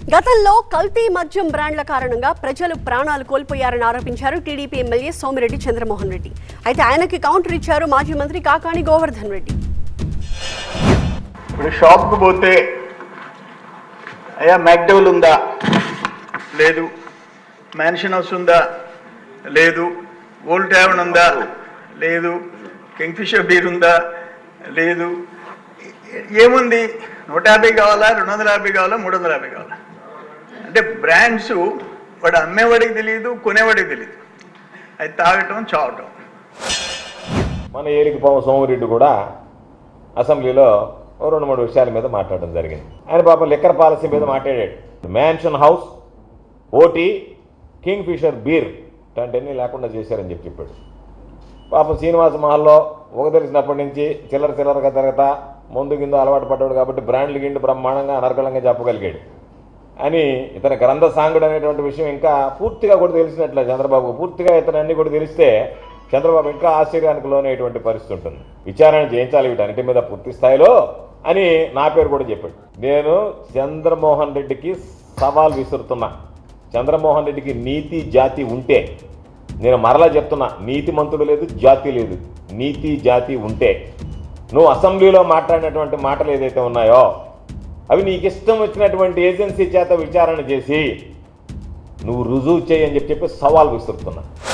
గతంలో కల్తీ మద్యం బ్రాండ్ల కారణంగా ప్రజలు ప్రాణాలు కోల్పోయారని ఆరోపించారు టీడీపీ ఎమ్మెల్యే సోమిరెడ్డి చంద్రమోహన్ రెడ్డి అయితే ఆయనకి కౌంటర్ ఇచ్చారు మాజీ మంత్రి కాకాణి గోవర్ధన్ రెడ్డి ఇప్పుడు షాప్కి పోతే అయ్యా మ్యాక్డోల్ ఉందా లేదు మ్యాన్షన్ హౌస్ ఉందా లేదు ఓల్డ్ ట్యావెన్ ఉందా లేదు కింగ్ఫిషర్ బీర్ ఉందా లేదు ఏ- ఏముంది నూట యాభై కావాలా రెండు వందల యాభై కావాలా మూడు వందల యాభై కావాలా అంటే బ్రాండ్స్ వాడు అమ్మేవాడికి తెలియదు కొనేవాడికి తెలియదు అది తాగటం చావటం మన ఏలికపాము సోమిరెడ్డి కూడా అసెంబ్లీలో ఓ రెండు మూడు విషయాల మీద మాట్లాడడం జరిగింది ఆయన పాపం లిక్కర్ పాలసీ మీద మాట్లాడాడు mansion house OT Kingfisher beer ఇలాంటివన్నీ లేకుండా చేశారని చెప్పి చెప్పాడు పాపం శ్రీనివాస మహల్లో ఒక తెలిసినప్పటి నుంచి చిల్లర చిల్లరగా తిరగతా ముందు కింద అలవాటు పడ్డాడు కాబట్టి బ్రాండ్లు గిండి బ్రహ్మాండంగా అనర్గళంగా చెప్పగలిగాడు అని ఇతని గ్రంథ సాంగుడు అనేటువంటి విషయం ఇంకా పూర్తిగా కూడా తెలిసినట్లే చంద్రబాబు పూర్తిగా ఇతను అన్ని కూడా తెలిస్తే చంద్రబాబు ఇంకా ఆశ్చర్యానికి లోనయ్యేటువంటి పరిస్థితి ఉంటుంది విచారణ చేయించాలి వీటన్నిటి మీద పూర్తి స్థాయిలో అని నా పేరు కూడా చెప్పాడు నేను చంద్రమోహన్ రెడ్డికి సవాల్ విసురుతున్నా చంద్రమోహన్ రెడ్డికి నీతి జాతి ఉంటే నేను మరలా చెప్తున్నా నీతి మంతుడు లేదు జాతి లేదు నీతి జాతి ఉంటే నువ్వు అసెంబ్లీలో మాట్లాడినటువంటి మాటలు ఏదైతే ఉన్నాయో అవి నీకు ఇష్టం వచ్చినటువంటి ఏజెన్సీ చేత విచారణ చేసి నువ్వు రుజువు చేయని చెప్పి చెప్పి సవాల్ విసురుతున్నా